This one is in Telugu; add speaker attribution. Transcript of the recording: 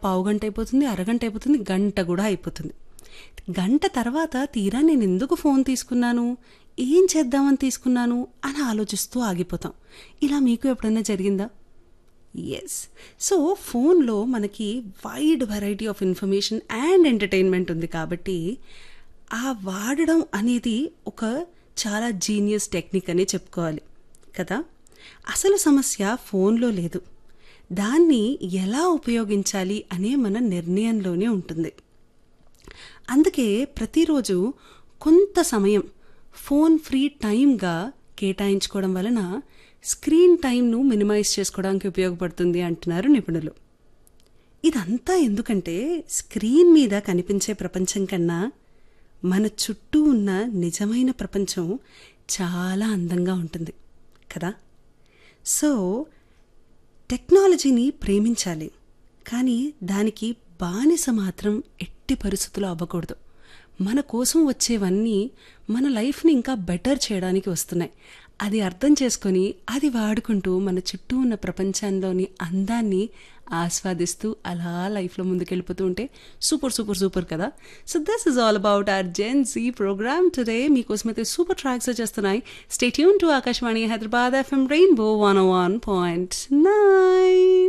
Speaker 1: పావు గంట అయిపోతుంది అరగంట అయిపోతుంది గంట కూడా అయిపోతుంది గంట తర్వాత తీరా నేను ఎందుకు ఫోన్ తీసుకున్నాను ఏం చేద్దామని తీసుకున్నాను అని ఆలోచిస్తూ ఆగిపోతాం ఇలా మీకు ఎప్పుడైనా జరిగిందా ఎస్ సో ఫోన్లో మనకి wide variety of information and entertainment ఉంది కాబట్టి ఆ వాడడం అనేది ఒక చాలా జీనియస్ టెక్నిక్ అనే చెప్పుకోవాలి కదా అసలు సమస్య ఫోన్లో లేదు దాన్ని ఎలా ఉపయోగించాలి అనే మన నిర్ణయంలోనే ఉంటుంది అందుకే ప్రతిరోజు కొంత సమయం ఫోన్ ఫ్రీ టైంగా కేటాయించుకోవడం వలన స్క్రీన్ టైంను మినిమైజ్ చేసుకోవడానికి ఉపయోగపడుతుంది అంటున్నారు నిపుణులు ఇదంతా ఎందుకంటే స్క్రీన్ మీద కనిపించే ప్రపంచం కన్నా మన చుట్టూ ఉన్న నిజమైన ప్రపంచం చాలా అందంగా ఉంటుంది కదా సో టెక్నాలజీని ప్రేమించాలి కానీ దానికి బానిస మాత్రం ఎట్టి పరిస్థితుల్లో అవ్వకూడదు మన కోసం వచ్చేవన్నీ మన లైఫ్ని ఇంకా బెటర్ చేయడానికి వస్తున్నాయి అది అర్థం చేసుకొని అది వాడుకుంటూ మన చుట్టూ ఉన్న ప్రపంచంలోని అందాన్ని ఆస్వాదిస్తూ అలా లైఫ్లో ముందుకెళ్ళిపోతూ ఉంటే సూపర్ సూపర్ సూపర్ కదా so this is all about R Gen Z programme today మీకోసం అయితే సూపర్ ట్రాక్స్ వచ్చేస్తున్నాయి stay tuned to Akashvani Hyderabad FM rainbow one one point nine